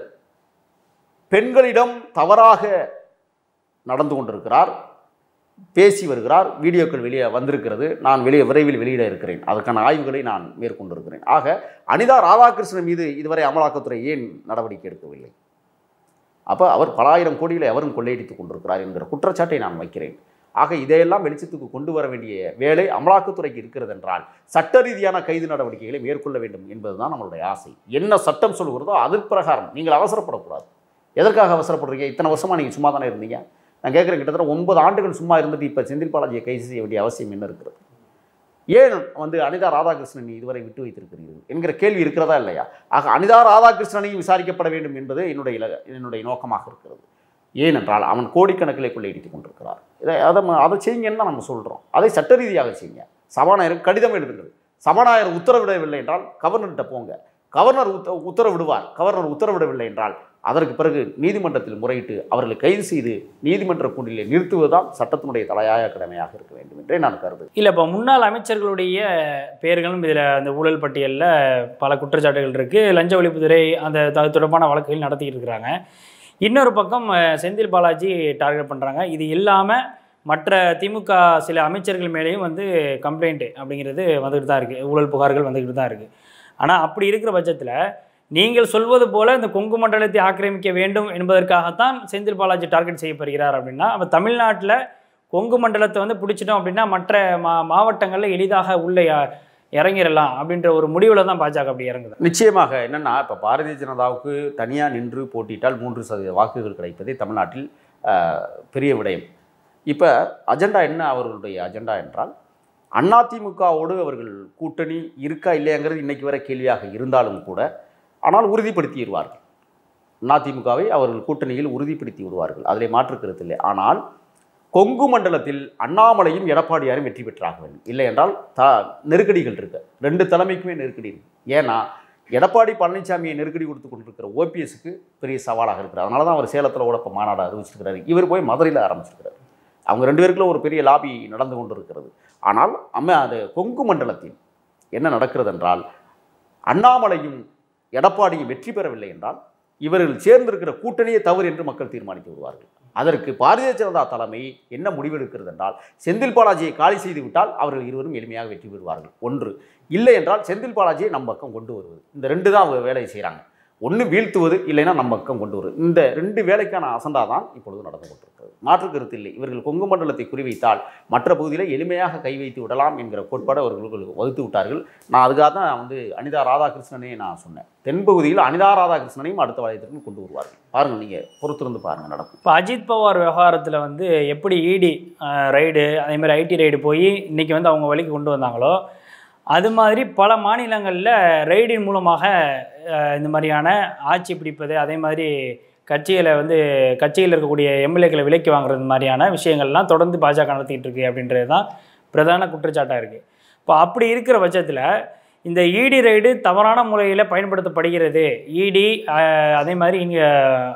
பெண்களிடம் தவறாக நடந்து கொண்டிருக்கிறார் பேசி வருகிறார் வீடியோக்கள் வெளியே வந்திருக்கிறது நான் வெளியே விரைவில் வெளியிட இருக்கிறேன் அதற்கான ஆய்வுகளை நான் மேற்கொண்டிருக்கிறேன் ஆக அனிதா ராதாகிருஷ்ணன் மீது இதுவரை அமலாக்கத்துறை ஏன் நடவடிக்கை எடுக்கவில்லை அப்போ அவர் பலாயிரம் கோடிகளை அவரும் கொள்ளையடித்துக் கொண்டிருக்கிறார் என்கிற குற்றச்சாட்டை நான் வைக்கிறேன் ஆக இதையெல்லாம் வெளிச்சத்துக்கு கொண்டு வர வேண்டிய வேலை அமலாக்கத்துறைக்கு இருக்கிறது என்றால் சட்ட ரீதியான கைது நடவடிக்கைகளை மேற்கொள்ள வேண்டும் என்பதுதான் நம்மளுடைய ஆசை என்ன சட்டம் சொல்கிறதோ அதன் பிரகாரம் நீங்கள் அவசரப்படக்கூடாது எதற்காக அவசரப்படுறீங்க இத்தனை வருஷமா நீங்கள் சும்மா தானே இருந்தீங்க நான் கேட்குறேன் கிட்டத்தட்ட ஒன்பது ஆண்டுகள் சும்மா இருந்துட்டு இப்போ செந்தில் பாலாஜியை கைது செய்ய வேண்டிய அவசியம் என்ன இருக்கிறது ஏன் வந்து அனிதா ராதாகிருஷ்ணன் இதுவரை விட்டு வைத்திருக்கிறீர்கள் என்கிற கேள்வி இருக்கிறதா இல்லையா ஆக அனிதா ராதாகிருஷ்ணனையும் விசாரிக்கப்பட வேண்டும் என்பது என்னுடைய இல என்னுடைய நோக்கமாக இருக்கிறது ஏனென்றால் அவன் கோடிக்கணக்கிலே கொள்ளையடித்துக் கொண்டிருக்கிறார் இதை அதை ம- அதை செய்யுங்கன்னு தான் நம்ம சொல்கிறோம் அதை சட்ட ரீதியாக செய்யுங்க சபாநாயகர் கடிதம் எழுதுங்கள் சபாநாயகர் உத்தரவிடவில்லை என்றால் கவர்னர்கிட்ட போங்க கவர்னர் உத்த உத்தரவிடுவார் கவர்னர் உத்தரவிடவில்லை என்றால் அதற்கு பிறகு நீதிமன்றத்தில் முறையிட்டு அவர்களை கைது செய்து நீதிமன்ற கூண்டிலே நிறுத்துவதுதான் சட்டத்தினுடைய தலையாய கடமையாக இருக்க வேண்டும் என்றே நான் கருதுகிறேன் இல்லை இப்போ முன்னாள் அமைச்சர்களுடைய பெயர்களும் இதில் அந்த ஊழல் பட்டியலில் பல குற்றச்சாட்டுகள் இருக்குது லஞ்ச ஒழிப்புத்துறை அந்த அது தொடர்பான வழக்குகள் நடத்திக்கிட்டு இருக்கிறாங்க இன்னொரு பக்கம் அஹ், செந்தில் பாலாஜி டார்கெட் பண்ணுறாங்க இது இல்லாமல் மற்ற திமுக சில அமைச்சர்கள் மேலேயும் வந்து கம்ப்ளைண்ட் அப்படிங்கிறது வந்துக்கிட்டு தான் இருக்குது ஊழல் புகார்கள் வந்துக்கிட்டு தான் இருக்குது ஆனால் அப்படி இருக்கிற பட்சத்தில் நீங்கள் சொல்வது போல இந்த கொங்கு மண்டலத்தை ஆக்கிரமிக்க வேண்டும் என்பதற்காகத்தான் செந்தில் பாலாஜி டார்கெட் செய்யப்படுகிறார் அப்படின்னா அப்போ தமிழ்நாட்டில் கொங்கு மண்டலத்தை வந்து பிடிச்சிட்டோம் அப்படின்னா மற்ற மா மாவட்டங்களில் எளிதாக உள்ளே இ- இறங்கிடலாம் அப்படின்ற ஒரு முடிவில் தான் பாஜக அப்படி இறங்குது நிச்சயமாக என்னன்னா இப்போ பாரதிய ஜனதாவுக்கு தனியாக நின்று போட்டியிட்டால் மூன்று சதவீத வாக்குகள் கிடைப்பதே தமிழ்நாட்டில் ஆஹ், பெரிய விடயம் இப்போ அஜெண்டா என்ன அவர்களுடைய அஜெண்டா என்றால் அதிமுகவோடு அவர்கள் கூட்டணி இருக்கா இல்லையாங்கிறது இன்னைக்கு வரை கேள்வியாக இருந்தாலும் கூட ஆனால் உறுதிப்படுத்திடுவார்கள் அதிமுகவை அவர்கள் கூட்டணியில் உறுதிப்படுத்தி விடுவார்கள் அதிலே மாற்று கருத்து இல்லை ஆனால் கொங்கு மண்டலத்தில் அண்ணாமலையும் எடப்பாடியாரும் வெற்றி பெற்றாக வேண்டும் இல்லை என்றால் த நெருக்கடிகள் இருக்கு ரெண்டு தலைமைக்குமே நெருக்கடி இருக்கு ஏன்னா எடப்பாடி பழனிசாமியை நெருக்கடி கொடுத்து கொண்டிருக்கிற ஓபிஎஸ்க்கு பெரிய சவாலாக இருக்கிறார் அதனால தான் அவர் சேலத்தில் கூட இப்போ மாநாடு அறிவிச்சிருக்கிறாரு இவர் போய் மதுரையில் ஆரம்பிச்சிருக்கிறார் அவங்க ரெண்டு பேருக்குள்ள ஒரு பெரிய லாபி நடந்து கொண்டு இருக்கிறது ஆனால் அம்ம அது கொங்கு மண்டலத்தில் என்ன நடக்கிறது என்றால் அண்ணாமலையும் எடப்பாடியும் வெற்றி பெறவில்லை என்றால் இவர்கள் சேர்ந்திருக்கிற கூட்டணியே தவறு என்று மக்கள் தீர்மானித்து விடுவார்கள் அதற்கு பாரதிய ஜனதா தலைமை என்ன முடிவெடுக்கிறது என்றால் செந்தில் பாலாஜியை காலி செய்து விட்டால் அவர்கள் இருவரும் எளிமையாக வெற்றி பெறுவார்கள் ஒன்று இல்லை என்றால் செந்தில் பாலாஜியை நம் பக்கம் கொண்டு வருவது இந்த ரெண்டு தான் அவங்க வேலையை செய்கிறாங்க ஒன்று வீழ்த்துவது இல்லைன்னா நம் பக்கம் கொண்டு வருவது இந்த ரெண்டு வேலைக்கான அசண்டா தான் இப்பொழுது நடந்து கொண்டிருக்கிறது மாற்று கருத்து இல்லை இவர்கள் கொங்கு மண்டலத்தை குறிவைத்தால் மற்ற பகுதியில் எளிமையாக கை வைத்து விடலாம் என்கிற கோட்பாடு அவர்கள் வகுத்து விட்டார்கள் நான் அதுக்காக தான் வந்து அனிதா ராதாகிருஷ்ணனே நான் சொன்னேன் தென்பகுதியில் அனிதா ராதாகிருஷ்ணனையும் அடுத்த வளையத்திற்கு கொண்டு வருவார்கள் பாருங்கள் நீங்கள் பொறுத்திருந்து பாருங்கள் நடக்கும் இப்போ அஜித் பவார் விவகாரத்தில் வந்து எப்படி இடி ரைடு அதே மாதிரி ஐடி ரைடு போய் இன்னைக்கு வந்து அவங்க வழிக்கு கொண்டு வந்தாங்களோ அது மாதிரி பல மாநிலங்களில் ரெய்டின் மூலமாக அஹ், இந்த மாதிரியான ஆட்சி பிடிப்பது அதே மாதிரி கட்சிகளை வந்து கட்சியில் இருக்கக்கூடிய எம்எல்ஏக்களை விலைக்கு வாங்குறது மாதிரியான விஷயங்கள்லாம் தொடர்ந்து பாஜக நடத்திட்டு இருக்கு அப்படின்றது தான் பிரதான குற்றச்சாட்டாக இருக்குது இப்போ அப்படி இருக்கிற பட்சத்தில் இந்த இடி ரைடு தவறான முறையில் பயன்படுத்தப்படுகிறது இடி அதே மாதிரி இங்கே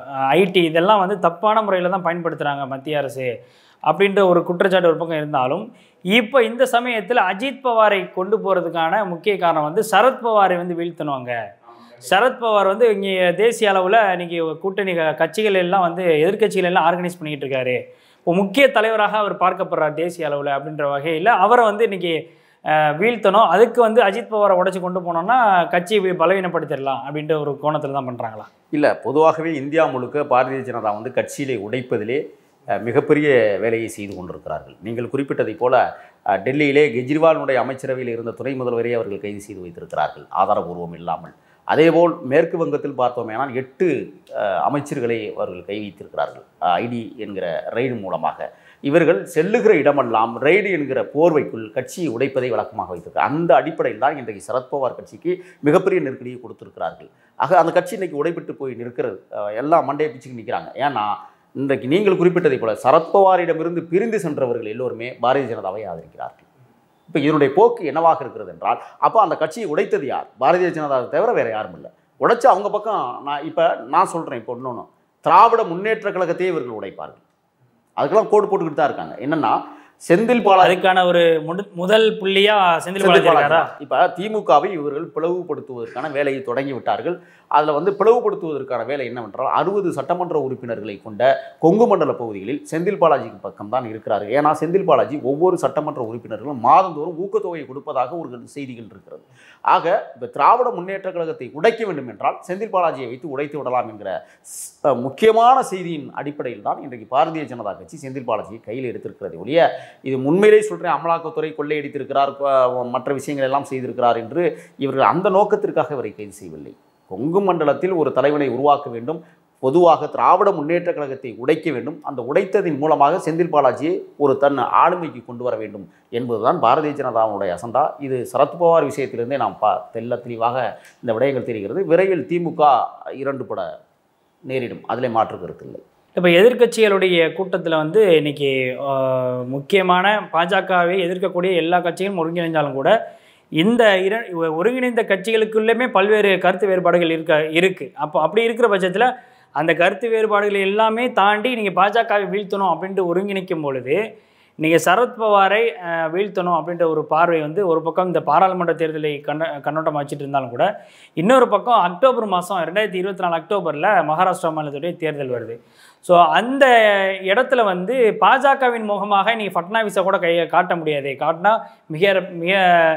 ஐடி இதெல்லாம் வந்து தப்பான முறையில் தான் பயன்படுத்துகிறாங்க மத்திய அரசு அப்படின்ற ஒரு குற்றச்சாட்டு ஒரு பக்கம் இருந்தாலும் இப்போ இந்த சமயத்தில் அஜித் பவாரை கொண்டு போகிறதுக்கான முக்கிய காரணம் வந்து சரத் பவாரை வந்து வீழ்த்தணுவாங்க சரத்பவார் வந்து இங்கே தேசிய அளவில் இன்னைக்கு கூட்டணி க- கட்சிகள் எல்லாம் வந்து எதிர்க்கட்சிகள் எல்லாம் ஆர்கனைஸ் பண்ணிக்கிட்டு இருக்காரு இப்போ முக்கிய தலைவராக அவர் பார்க்கப்படுறார் தேசிய அளவில் அப்படின்ற வகையில் அவரை வந்து இன்னைக்கு அஹ், வீழ்த்தணும் அதுக்கு வந்து அஜித் பவாரை உடைச்சு கொண்டு போனோம்னா கட்சியை பலவீனப்படுத்திடலாம் அப்படின்ற ஒரு கோணத்தில் தான் பண்ணுறாங்களா இல்லை பொதுவாகவே இந்தியா முழுக்க பாரதிய ஜனதா வந்து கட்சியிலே உடைப்பதிலே அஹ், மிகப்பெரிய வேலையை செய்து கொண்டிருக்கிறார்கள் நீங்கள் குறிப்பிட்டதைப் போல அஹ், டெல்லியிலே கெஜ்ரிவாலினுடைய அமைச்சரவையில் இருந்த துணை முதல்வரை அவர்கள் கைது செய்து வைத்திருக்கிறார்கள் ஆதாரபூர்வம் இல்லாமல் அதேபோல் மேற்கு வங்கத்தில் பார்த்தோமேனால் எட்டு அஹ், அமைச்சர்களை அவர்கள் கை வைத்திருக்கிறார்கள் ஐடி என்கிற ரெய்டு மூலமாக இவர்கள் செல்லுகிற இடமெல்லாம் ரெய்டு என்கிற போர்வைக்குள் கட்சியை உடைப்பதை வழக்கமாக வைத்திருக்கிறார் அந்த அடிப்படையில் தான் இன்றைக்கு சரத்பவார் கட்சிக்கு மிகப்பெரிய நெருக்கடியை கொடுத்திருக்கிறார்கள் ஆக அந்த கட்சி இன்னைக்கு உடைபட்டு போய் நிற்கிறது அஹ் எல்லாம் மண்டையை பிச்சுக்கு நிற்கிறாங்க ஏன்னா இன்றைக்கு நீங்கள் குறிப்பிட்டதைப் போல சரத்பவாரிடமிருந்து பிரிந்து சென்றவர்கள் எல்லோருமே பாரதிய ஜனதாவை ஆதரிக்கிறார்கள் இப்போ இதனுடைய போக்கு என்னவாக இருக்கிறது என்றால் அப்போ அந்த கட்சியை உடைத்தது யார் பாரதிய ஜனதாவை தவிர வேற யாரும் இல்லை உடைச்சு அவங்க பக்கம் நான் இப்போ நான் சொல்கிறேன் இப்போ இன்னொன்று திராவிட முன்னேற்ற கழகத்தையே இவர்கள் உடைப்பார்கள் அதுக்கெல்லாம் கோடு போட்டுக்கிட்டு தான் இருக்காங்க என்னன்னா செந்தில் பாலாஜி அதுக்கான ஒரு முடு முதல் புள்ளியா செந்தில் செந்தில் பாலாஜி பாலாஜி இருக்காரா தான். இப்ப திமுகவை இவர்கள் பிளவுபடுத்துவதற்கான வேலையை தொடங்கி விட்டார்கள் அதில் வந்து பிளவுபடுத்துவதற்கான வேலை என்னவென்றால் அறுபது சட்டமன்ற உறுப்பினர்களை கொண்ட கொங்கு மண்டல பகுதிகளில் செந்தில் பாலாஜிக்கு பக்கம் தான் இருக்கிறார்கள் ஏன்னா செந்தில் பாலாஜி ஒவ்வொரு சட்டமன்ற உறுப்பினர்களும் மாதந்தோறும் ஊக்கத்தொகை கொடுப்பதாக ஒரு செய்திகள் இருக்கிறது ஆக இப்போ திராவிட முன்னேற்ற கழகத்தை உடைக்க வேண்டும் என்றால் செந்தில் பாலாஜியை வைத்து உடைத்து விடலாம் என்கிற ஸ்- அஹ் முக்கியமான செய்தியின் அடிப்படையில் தான் இன்றைக்கு பாரதிய ஜனதா கட்சி செந்தில் பாலாஜியை கையில் எடுத்திருக்கிறது ஒழிய இது உண்மையிலே சொல்கிறேன் அமலாக்கத்துறை கொள்ளையடித்திருக்கிறார் கொ- மற்ற விஷயங்கள் எல்லாம் செய்திருக்கிறார் என்று இவர்கள் அந்த நோக்கத்திற்காக இவரை கைது செய்யவில்லை கொங்கு மண்டலத்தில் ஒரு தலைவனை உருவாக்க வேண்டும் பொதுவாக திராவிட முன்னேற்ற கழகத்தை உடைக்க வேண்டும் அந்த உடைத்ததின் மூலமாக செந்தில் பாலாஜியை ஒரு தன் ஆளுமைக்கு கொண்டு வர வேண்டும் என்பதுதான் பாரதிய ஜனதாவுடைய அசண்டா இது சரத்பவார் விஷயத்திலிருந்தே நாம் பா தெல்ல தெளிவாக இந்த விடயங்கள் தெரிகிறது விரைவில் திமுக இரண்டு பட நேரிடும் அதிலே மாற்று கருத்து இல்லை இப்போ எதிர்க்கட்சிகளுடைய கூட்டத்தில் வந்து இன்னைக்கு ஆஹ், முக்கியமான பாஜகவை எதிர்க்கக்கூடிய எல்லா கட்சிகளும் ஒருங்கிணைந்தாலும் கூட இந்த இர ஒருங்கிணைந்த கட்சிகளுக்குள்ளேயுமே பல்வேறு கருத்து வேறுபாடுகள் இருக்க இருக்குது அப்போ அப்படி இருக்கிற பட்சத்தில் அந்த கருத்து வேறுபாடுகள் எல்லாமே தாண்டி நீங்கள் பாஜகவை வீழ்த்தணும் அப்படின்ட்டு ஒருங்கிணைக்கும் பொழுது நீங்கள் சரத்பவாரை ஆஹ், வீழ்த்தணும் அப்படின்ற ஒரு பார்வை வந்து ஒரு பக்கம் இந்த பாராளுமன்ற தேர்தலை கண்ண கண்ணோட்டமாக வச்சுட்டு இருந்தாலும் கூட இன்னொரு பக்கம் அக்டோபர் மாதம் ரெண்டாயிரத்தி இருபத்தி நாலு அக்டோபரில் மகாராஷ்டிரா மாநிலத்துடைய தேர்தல் வருது ஸோ அந்த இடத்துல வந்து பாஜகவின் முகமாக நீ ஃபட்னாவிஸை கூட கையை காட்ட முடியாது காட்டினா மிக மிக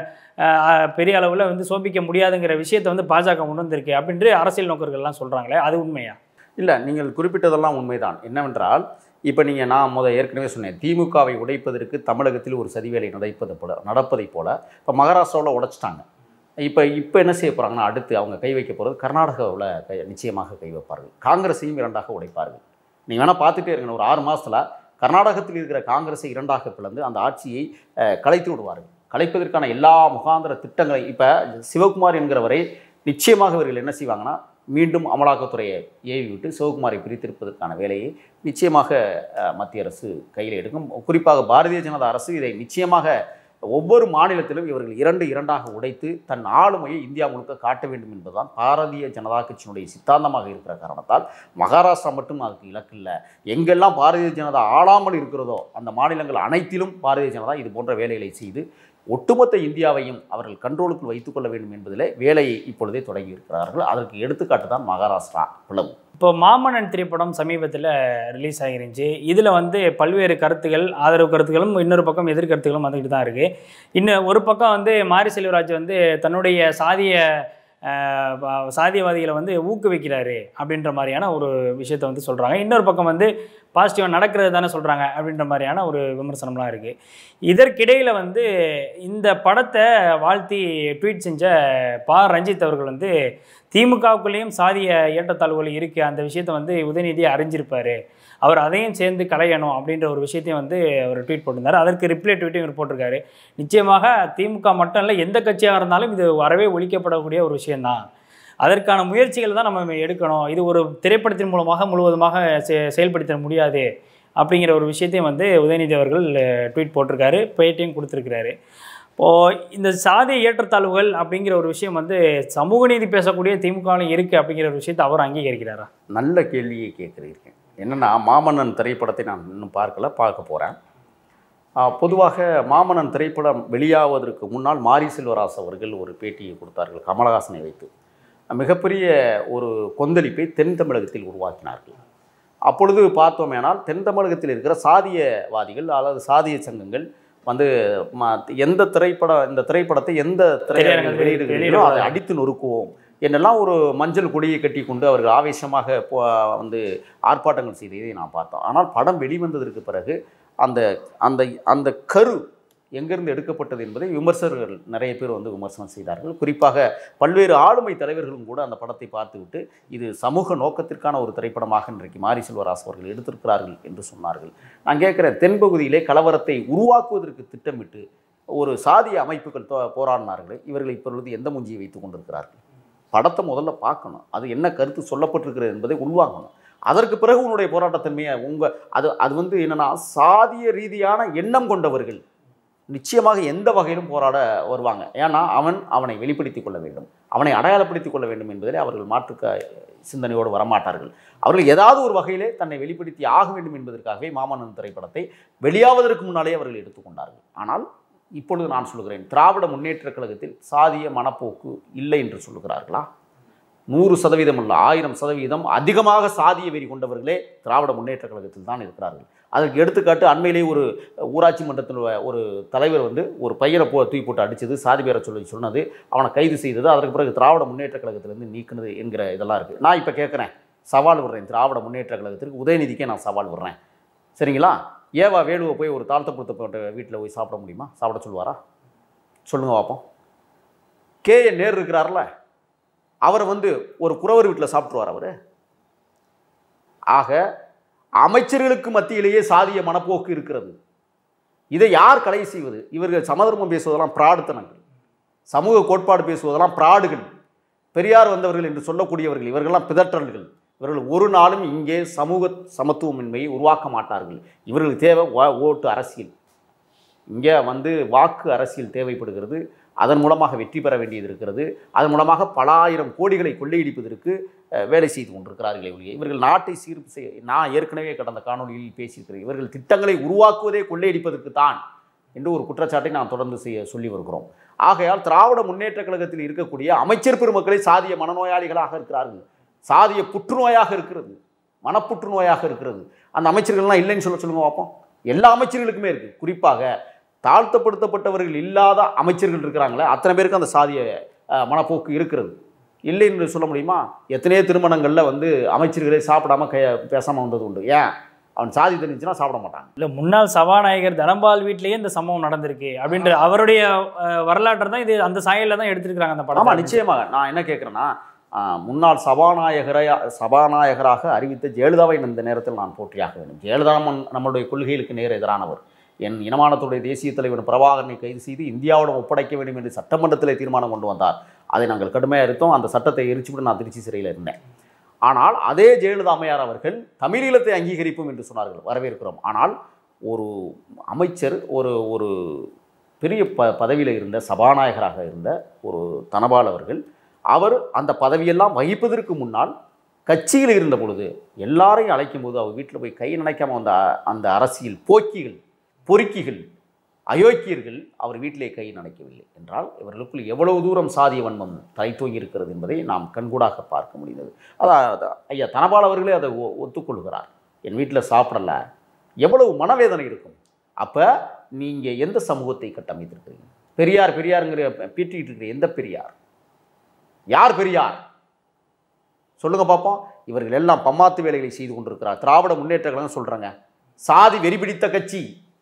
அஹ், பெரிய அளவில் வந்து சோபிக்க முடியாதுங்கிற விஷயத்தை வந்து பாஜக உணர்ந்திருக்கு அப்படின்ட்டு அரசியல் நோக்கர்கள்லாம் சொல்கிறாங்களே அது உண்மையா இல்லை நீங்கள் குறிப்பிட்டதெல்லாம் உண்மைதான் என்னவென்றால் இப்போ நீங்கள் நான் முத ஏற்கனவே சொன்னேன் திமுகவை உடைப்பதற்கு தமிழகத்தில் ஒரு சதிவேலை நடப்பது போல நடப்பதைப் போல இப்போ மகாராஷ்டிராவில் உடைச்சிட்டாங்க இப்போ இப்போ என்ன செய்ய போகிறாங்கன்னா அடுத்து அவங்க கை வைக்க போகிறது கர்நாடகாவில் கை நிச்சயமாக கை வைப்பார்கள் காங்கிரஸையும் இரண்டாக உடைப்பார்கள் நீங்கள் வேணால் பார்த்துட்டே இருங்க ஒரு ஆறு மாதத்தில் கர்நாடகத்தில் இருக்கிற காங்கிரஸை இரண்டாக பிளந்து அந்த ஆட்சியை அஹ், கலைத்து விடுவார்கள் கலைப்பதற்கான எல்லா முகாந்திர திட்டங்களை இப்போ சிவகுமார் என்கிறவரை நிச்சயமாக இவர்கள் என்ன செய்வாங்கன்னா மீண்டும் அமலாக்கத்துறையை ஏவி விட்டு சிவகுமாரை பிரித்திருப்பதற்கான வேலையை நிச்சயமாக அஹ், மத்திய அரசு கையில் எடுக்கும் குறிப்பாக பாரதிய ஜனதா அரசு இதை நிச்சயமாக ஒவ்வொரு மாநிலத்திலும் இவர்கள் இரண்டு இரண்டாக உடைத்து தன் ஆளுமையை இந்தியா முழுக்க காட்ட வேண்டும் என்பதுதான் பாரதிய ஜனதா கட்சியினுடைய சித்தாந்தமாக இருக்கிற காரணத்தால் மகாராஷ்டிரா மட்டும் அதுக்கு இலக்கு இல்லை எங்கெல்லாம் பாரதிய ஜனதா ஆளாமல் இருக்கிறதோ அந்த மாநிலங்கள் அனைத்திலும் பாரதிய ஜனதா இது போன்ற வேலைகளை செய்து ஒட்டுமொத்த இந்தியாவையும் அவர்கள் கண்ட்ரோலுக்குள் வைத்துக்கொள்ள வேண்டும் என்பதிலே வேலையை இப்பொழுதே தொடங்கி இருக்கிறார்கள் அதற்கு எடுத்துக்காட்டு தான் மகாராஷ்டிரா பிளவு இப்போ மாமன்னன் திரைப்படம் சமீபத்தில் ரிலீஸ் ஆகிருந்துச்சு இதில் வந்து பல்வேறு கருத்துகள் ஆதரவு கருத்துகளும் இன்னொரு பக்கம் எதிர்கருத்துகளும் வந்துக்கிட்டு தான் இருக்குது இன்னும் ஒரு பக்கம் வந்து மாரி செல்வராஜ் வந்து தன்னுடைய சாதிய அஹ், ப- சாதியவாதிகளை வந்து ஊக்குவிக்கிறாரு அப்படின்ற மாதிரியான ஒரு விஷயத்தை வந்து சொல்கிறாங்க இன்னொரு பக்கம் வந்து பாசிட்டிவாக நடக்கிறது தானே சொல்கிறாங்க அப்படின்ற மாதிரியான ஒரு விமர்சனம்லாம் இருக்குது இதற்கிடையில் வந்து இந்த படத்தை வாழ்த்தி ட்வீட் செஞ்ச பா ரஞ்சித் அவர்கள் வந்து திமுகவுக்குள்ளேயும் சாதிய ஏற்றத்தாழ்வுகள் இருக்குது அந்த விஷயத்தை வந்து உதயநிதி அறிஞ்சிருப்பார் அவர் அதையும் சேர்ந்து களையணும் அப்படின்ற ஒரு விஷயத்தையும் வந்து அவர் ட்வீட் போட்டிருந்தார் அதற்கு ரிப்ளை ட்வீட்டையும் இவர் போட்டிருக்காரு நிச்சயமாக திமுக மட்டும் இல்லை எந்த கட்சியாக இருந்தாலும் இது வரவே ஒழிக்கப்படக்கூடிய ஒரு விஷயம்தான் அதற்கான முயற்சிகள் தான் நம்ம எடுக்கணும் இது ஒரு திரைப்படத்தின் மூலமாக முழுவதுமாக செ- செயல்படுத்த முடியாது அப்படிங்கிற ஒரு விஷயத்தையும் வந்து உதயநிதி அவர்கள் ட்வீட் போட்டிருக்காரு பேட்டியும் கொடுத்துருக்கிறாரு இப்போது இந்த சாதி ஏற்றத்தாழ்வுகள் அப்படிங்கிற ஒரு விஷயம் வந்து சமூக நீதி பேசக்கூடிய திமுகவிலும் இருக்குது அப்படிங்கிற ஒரு விஷயத்தை அவர் அங்கீகரிக்கிறாரா நல்ல கேள்வியை கேட்குறீர்கள் என்னென்னா மாமன்னன் திரைப்படத்தை நான் இன்னும் பார்க்கல பார்க்க போகிறேன் பொதுவாக மாமன்னன் திரைப்படம் வெளியாவதற்கு முன்னால் மாரி செல்வராஜ் அவர்கள் ஒரு பேட்டியை கொடுத்தார்கள் கமலஹாசனை வைத்து மிகப்பெரிய ஒரு கொந்தளிப்பை தென் தமிழகத்தில் உருவாக்கினார்கள் அப்பொழுது பார்த்தோமேனால் தென் தமிழகத்தில் இருக்கிற சாதியவாதிகள் அல்லது சாதிய சங்கங்கள் வந்து ம- எந்த திரைப்படம் இந்த திரைப்படத்தை எந்த திரையரங்கில் திரையரங்கில் வெளியிடுகிறீர்களோ அதை அடித்து நொறுக்குவோம் என்னெல்லாம் ஒரு மஞ்சள் கொடியை கட்டி கொண்டு அவர்கள் ஆவேசமாக போ- வந்து ஆர்ப்பாட்டங்கள் செய்ததை நான் பார்த்தோம் ஆனால் படம் வெளிவந்ததற்கு பிறகு அந்த அந்த அந்த கரு எங்கிருந்து எடுக்கப்பட்டது என்பதை விமர்சகர்கள் நிறைய பேர் வந்து விமர்சனம் செய்தார்கள் குறிப்பாக பல்வேறு ஆளுமை தலைவர்களும் கூட அந்த படத்தை பார்த்துவிட்டு இது சமூக நோக்கத்திற்கான ஒரு திரைப்படமாக இன்றைக்கு மாரி செல்வராஸ் அவர்கள் எடுத்திருக்கிறார்கள் என்று சொன்னார்கள் நான் கேட்குறேன் தென்பகுதியிலே கலவரத்தை உருவாக்குவதற்கு திட்டமிட்டு ஒரு சாதிய அமைப்புகள் தோ- போராடினார்கள் இவர்கள் இப்பொழுது எந்த மூஞ்சியை வைத்துக் கொண்டிருக்கிறார்கள் படத்தை முதல்ல பார்க்கணும் அது என்ன கருத்து சொல்லப்பட்டிருக்கிறது என்பதை உள்வாங்கணும் அதற்கு பிறகு உன்னுடைய போராட்டத்தன்மையை உங்க அது அது வந்து என்னன்னா சாதிய ரீதியான எண்ணம் கொண்டவர்கள் நிச்சயமாக எந்த வகையிலும் போராட வருவாங்க ஏன்னா அவன் அவனை வெளிப்படுத்திக் கொள்ள வேண்டும் அவனை அடையாளப்படுத்திக் கொள்ள வேண்டும் என்பதிலே அவர்கள் மாற்று க- சிந்தனையோடு வரமாட்டார்கள் அவர்கள் ஏதாவது ஒரு வகையிலே தன்னை வெளிப்படுத்தி ஆக வேண்டும் என்பதற்காகவே மாமன்னன் திரைப்படத்தை வெளியாவதற்கு முன்னாலே அவர்கள் எடுத்துக்கொண்டார்கள் ஆனால் இப்பொழுது நான் சொல்கிறேன் திராவிட முன்னேற்றக் கழகத்தில் சாதிய மனப்போக்கு இல்லை என்று சொல்லுகிறார்களா நூறு சதவீதம் அல்ல ஆயிரம் சதவீதம் அதிகமாக சாதிய வெறி கொண்டவர்களே திராவிட முன்னேற்றக் கழகத்தில் தான் இருக்கிறார்கள் அதற்கு எடுத்துக்காட்டு அண்மையிலே ஒரு ஊராட்சி மன்றத்தில் ஒரு தலைவர் வந்து ஒரு பையனை போ தூக்கி போட்டு அடித்தது சாதி பேரை சொல்லி சொன்னது அவனை கைது செய்தது அதற்கு பிறகு திராவிட முன்னேற்றக் கழகத்திலிருந்து நீக்கினது என்கிற இதெல்லாம் இருக்குது நான் இப்போ கேட்குறேன் சவால் விடுறேன் திராவிட முன்னேற்றக் கழகத்திற்கு உதயநிதிக்கே நான் சவால் விடுறேன் சரிங்களா ஏவா வேலுவை போய் ஒரு தாழ்த்தப்படுத்தப்பட்ட வீட்டில் போய் சாப்பிட முடியுமா சாப்பிட சொல்லுவாரா சொல்லுங்க பார்ப்போம் கே என் நேரு இருக்கிறார்ல அவர் வந்து ஒரு குறவர் வீட்டில் சாப்பிட்ருவார் அவர் ஆக அமைச்சர்களுக்கு மத்தியிலேயே சாதிய மனப்போக்கு இருக்கிறது இதை யார் கலை செய்வது இவர்கள் சமதர்மம் பேசுவதெல்லாம் பிராடுத்தனங்கள் சமூக கோட்பாடு பேசுவதெல்லாம் பிராடுகள் பெரியார் வந்தவர்கள் என்று சொல்லக்கூடியவர்கள் இவர்களெல்லாம் பிதற்றல்கள் இவர்கள் ஒரு நாளும் இங்கே சமூக சமத்துவமின்மையை உருவாக்க மாட்டார்கள் இவர்களுக்கு தேவை வா- ஓட்டு அரசியல் இங்கே வந்து வாக்கு அரசியல் தேவைப்படுகிறது அதன் மூலமாக வெற்றி பெற வேண்டியது இருக்கிறது அதன் மூலமாக பல ஆயிரம் கோடிகளை கொள்ளையடிப்பதற்கு அஹ், வேலை செய்து கொண்டிருக்கிறார்களே ஒழிய இவர்கள் நாட்டை சீர் செய்ய நான் ஏற்கனவே கடந்த காணொலியில் பேசியிருக்கிறேன் இவர்கள் திட்டங்களை உருவாக்குவதே கொள்ளையடிப்பதற்கு தான் என்று ஒரு குற்றச்சாட்டை நான் தொடர்ந்து செய்ய சொல்லி வருகிறோம் ஆகையால் திராவிட முன்னேற்றக் கழகத்தில் இருக்கக்கூடிய அமைச்சர் பெருமக்களை சாதிய மனநோயாளிகளாக இருக்கிறார்கள் சாதிய புற்றுநோயாக இருக்கிறது மனப்புற்றுநோயாக இருக்கிறது அந்த அமைச்சர்கள்லாம் இல்லைன்னு சொல்ல சொல்லுங்க பார்ப்போம் எல்லா அமைச்சர்களுக்குமே இருக்குது குறிப்பாக தாழ்த்தப்படுத்தப்பட்டவர்கள் இல்லாத அமைச்சர்கள் இருக்கிறாங்களே அத்தனை பேருக்கு அந்த சாதிய அஹ், மனப்போக்கு இருக்கிறது இல்லை என்று சொல்ல முடியுமா எத்தனையோ திருமணங்களில் வந்து அமைச்சர்களே சாப்பிடாம கைய பேசாமல் வந்தது உண்டு ஏன் அவன் சாதி தெரிஞ்சுன்னா சாப்பிட மாட்டாங்க இல்லை முன்னாள் சபாநாயகர் தனபால் வீட்லேயே இந்த சம்பவம் நடந்திருக்கு அப்படின்ற அவருடைய அஹ், வரலாற்றை தான் இது அந்த சாயலில் தான் எடுத்திருக்கிறாங்க அந்த ஆமாம் படம் நிச்சயமாக நான் என்ன கேட்குறேன்னா முன்னாள் சபாநாயகரை சபாநாயகராக அறிவித்த ஜெயலலிதாவை இந்த நேரத்தில் நான் போற்றியாக வேண்டும் ஜெயலலிதா நம்ம- நம்மளுடைய கொள்கைகளுக்கு நேர் எதிரானவர் என் இனமானத்துடைய தேசிய தலைவர் பிரபாகரனை கைது செய்து இந்தியாவுடன் ஒப்படைக்க வேண்டும் என்று சட்டமன்றத்தில் தீர்மானம் கொண்டு வந்தார் அதை நாங்கள் கடுமையாக இருந்தோம் அந்த சட்டத்தை எரிச்சுவிட்டு நான் திருச்சி சிறையில் இருந்தேன் ஆனால் அதே ஜெயலலிதா அம்மையார் அவர்கள் தமிழீழத்தை அங்கீகரிப்போம் என்று சொன்னார்கள் வரவேற்கிறோம் ஆனால் ஒரு அமைச்சர் ஒரு ஒரு பெரிய ப பதவியில் இருந்த சபாநாயகராக இருந்த ஒரு தனபால் அவர்கள் அவர் அந்த பதவியெல்லாம் வகிப்பதற்கு முன்னால் கட்சியில் இருந்த பொழுது எல்லாரையும் அழைக்கும் போது அவர் வீட்டில் போய் கை நினைக்காம வந்த அ- அந்த அரசியல் போக்கிகள் பொறுக்கிகள் அயோக்கியர்கள் அவர் வீட்டிலே கை நனைக்கவில்லை என்றால் இவர்களுக்குள் எவ்வளவு தூரம் சாதிய வன்மம் தலைத்தோங்கி இருக்கிறது என்பதை நாம் கண்கூடாக பார்க்க முடிந்தது அதான் ஐயா தனபால் அவர்களே அதை ஒ- ஒத்துக்கொள்கிறார் என் வீட்டில் சாப்பிடல எவ்வளவு மனவேதனை இருக்கும் அப்போ நீங்கள் எந்த சமூகத்தை கட்டமைத்திருக்கிறீங்க பெரியார் பெரியாருங்கிற பீட்டிக்கிட்டு இருக்கிற எந்த பெரியார் யார் பெரியார் சொல்லுங்க பார்ப்போம் இவர்கள் எல்லாம் பம்மாத்து வேலைகளை செய்து கொண்டிருக்கிறார் திராவிட முன்னேற்ற கழகம் சொல்றாங்க சாதி வெறிபிடித்த கட்சி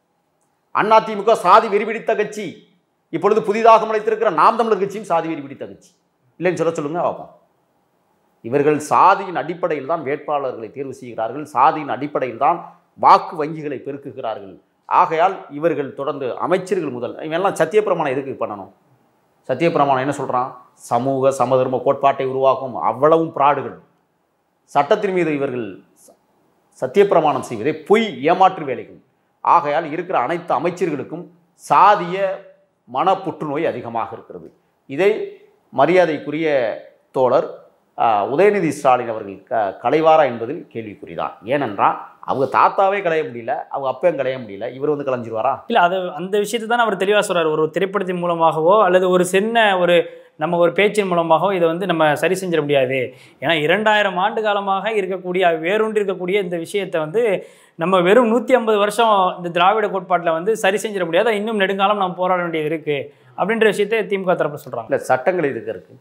அதிமுக சாதி வெறிபிடித்த கட்சி இப்பொழுது புதிதாக முளைத்திருக்கிற நாம் தமிழர் கட்சியும் சாதி வெறிபிடித்த கட்சி இல்லைன்னு சொல்ல சொல்லுங்க பார்ப்போம் இவர்கள் சாதியின் அடிப்படையில் தான் வேட்பாளர்களை தேர்வு செய்கிறார்கள் சாதியின் அடிப்படையில் தான் வாக்கு வங்கிகளை பெருக்குகிறார்கள் ஆகையால் இவர்கள் தொடர்ந்து அமைச்சர்கள் முதல் இவெல்லாம் சத்தியப்பிரமாணம் எதுக்கு பண்ணணும் சத்தியப்பிரமாணம் என்ன சொல்கிறான் சமூக சமதர்ம கோட்பாட்டை உருவாக்கும் அவ்வளவும் பிராடுகள் சட்டத்தின் மீது இவர்கள் ச- சத்தியப்பிரமாணம் செய்வதே பொய் ஏமாற்று வேலைகள் ஆகையால் இருக்கிற அனைத்து அமைச்சர்களுக்கும் சாதிய மன புற்றுநோய் அதிகமாக இருக்கிறது இதை மரியாதைக்குரிய தோழர் ஆ, உதயநிதி ஸ்டாலின் அவர்கள் க களைவாரா என்பதில் கேள்விக்குறிதான் ஏனென்றால் அவங்க தாத்தாவே களைய முடியல அவங்க அப்பையும் களைய முடியல இவர் வந்து களைஞ்சிருவாரா இல்லை அது அந்த விஷயத்தை தான் அவர் தெளிவாக சொல்றாரு ஒரு திரைப்படத்தின் மூலமாகவோ அல்லது ஒரு சின்ன ஒரு நம்ம ஒரு பேச்சின் மூலமாகவோ இதை வந்து நம்ம சரி செஞ்சிட முடியாது ஏன்னா இரண்டாயிரம் ஆண்டு காலமாக இருக்கக்கூடிய வேரூன்றி இருக்கக்கூடிய இந்த விஷயத்தை வந்து நம்ம வெறும் நூற்றி ஐம்பது வருஷம் இந்த திராவிட கோட்பாட்டில் வந்து சரி செஞ்சிட முடியாது இன்னும் நெடுங்காலம் நம்ம போராட வேண்டியது இருக்குது அப்படின்ற விஷயத்தை திமுக தரப்பு சொல்கிறாங்க இல்லை சட்டங்கள் இதுக்கு இருக்கு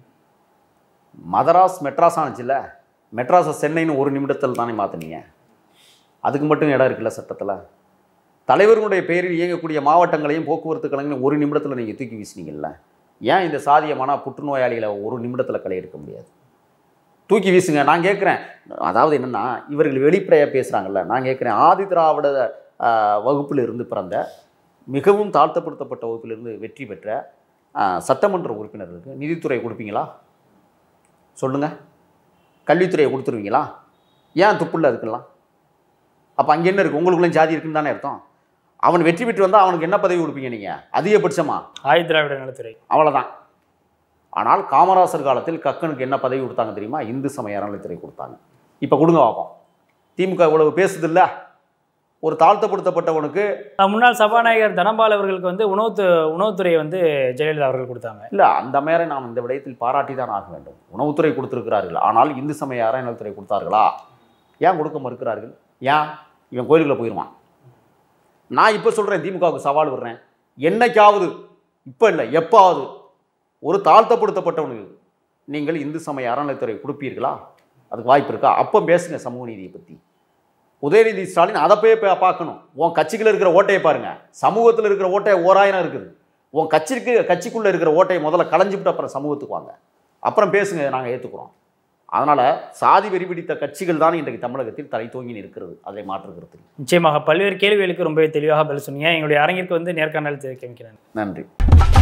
மதராஸ் மெட்ராஸ் ஆனுச்சுல்ல மெட்ராஸை சென்னைன்னு ஒரு நிமிடத்தில் தானே மாற்றினீங்க அதுக்கு மட்டும் இடம் இருக்குல்ல சட்டத்தில் தலைவர்களுடைய பெயரில் இயங்கக்கூடிய மாவட்டங்களையும் போக்குவரத்து கழகங்களையும் ஒரு நிமிடத்தில் நீங்கள் தூக்கி வீசுனீங்கல்ல ஏன் இந்த சாதியமான புற்றுநோயாளிகளை ஒரு நிமிடத்தில் களை எடுக்க முடியாது தூக்கி வீசுங்க நான் கேட்குறேன் அதாவது என்னென்னா இவர்கள் வெளிப்படையாக பேசுகிறாங்கல்ல நான் கேட்குறேன் ஆதி திராவிட ஆஹ், வகுப்பில் இருந்து பிறந்த மிகவும் தாழ்த்தப்படுத்தப்பட்ட வகுப்பிலிருந்து வெற்றி பெற்ற ஆஹ், சட்டமன்ற உறுப்பினர்களுக்கு நிதித்துறை கொடுப்பீங்களா சொல்லுங்கள் கல்வித்துறையை கொடுத்துருவீங்களா ஏன் துப்புள்ள அதுக்கெல்லாம் அப்போ அங்கே என்ன இருக்குது உங்களுக்குள்ளே ஜாதி இருக்குன்னு தானே அர்த்தம் அவன் வெற்றி பெற்று வந்தால் அவனுக்கு என்ன பதவி கொடுப்பீங்க நீங்கள் அதிகபட்சமா ஆதி திராவிட நலத்துறை அவ்வளோதான் ஆனால் காமராசர் காலத்தில் கக்கனுக்கு என்ன பதவி கொடுத்தாங்க தெரியுமா இந்து சமய அறநிலைத்துறை கொடுத்தாங்க இப்போ கொடுங்க பார்ப்போம் திமுக இவ்வளவு பேசுதில்ல ஒரு தாழ்த்தப்படுத்தப்பட்டவனுக்கு அஹ் முன்னாள் சபாநாயகர் தனபால் அவர்களுக்கு வந்து உணவுத்து உணவுத்துறையை வந்து ஜெயலலிதா அவர்கள் கொடுத்தாங்க இல்லை அந்த மேலே நாம் இந்த விடயத்தில் பாராட்டி தான் ஆக வேண்டும் உணவுத்துறை கொடுத்திருக்கிறார்கள் ஆனால் இந்து சமய அறநிலைத்துறை கொடுத்தார்களா ஏன் கொடுக்க மறுக்கிறார்கள் ஏன் இவன் கோயிலுக்குள்ள போயிடுவான் நான் இப்போ சொல்கிறேன் திமுகவுக்கு சவால் விடுறேன் என்னைக்காவது இப்போ இல்லை எப்பாவது ஒரு தாழ்த்தப்படுத்தப்பட்டவனுக்கு நீங்கள் இந்து சமய அறநிலைத்துறை கொடுப்பீர்களா அதுக்கு வாய்ப்பு இருக்கா அப்போ பேசுங்க சமூக நீதியை பற்றி உதயநிதி ஸ்டாலின் அதை போய் பா- பார்க்கணும் உன் கட்சிக்குள்ள இருக்கிற ஓட்டையை பாருங்க சமூகத்தில் இருக்கிற ஓட்டை ஓராயிரம் இருக்குது உன் கட்சிக்கு கட்சிக்குள்ளே இருக்கிற ஓட்டையை முதல்ல களைஞ்சிவிட்டு அப்புறம் சமூகத்துக்கு வாங்க அப்புறம் பேசுங்க நாங்கள் ஏற்றுக்குறோம் அதனால் சாதி வெறி பிடித்த கட்சிகள் தான் இன்றைக்கு தமிழகத்தில் தலை தோங்கி இருக்கிறது அதை மாற்றுகிறது நிச்சயமாக பல்வேறு கேள்விகளுக்கு ரொம்பவே தெளிவாக பதில் சொன்னீங்க எங்களுடைய அரங்கிற்கு வந்து நேர்காணல் தெரிவிக்கிறேன் நன்றி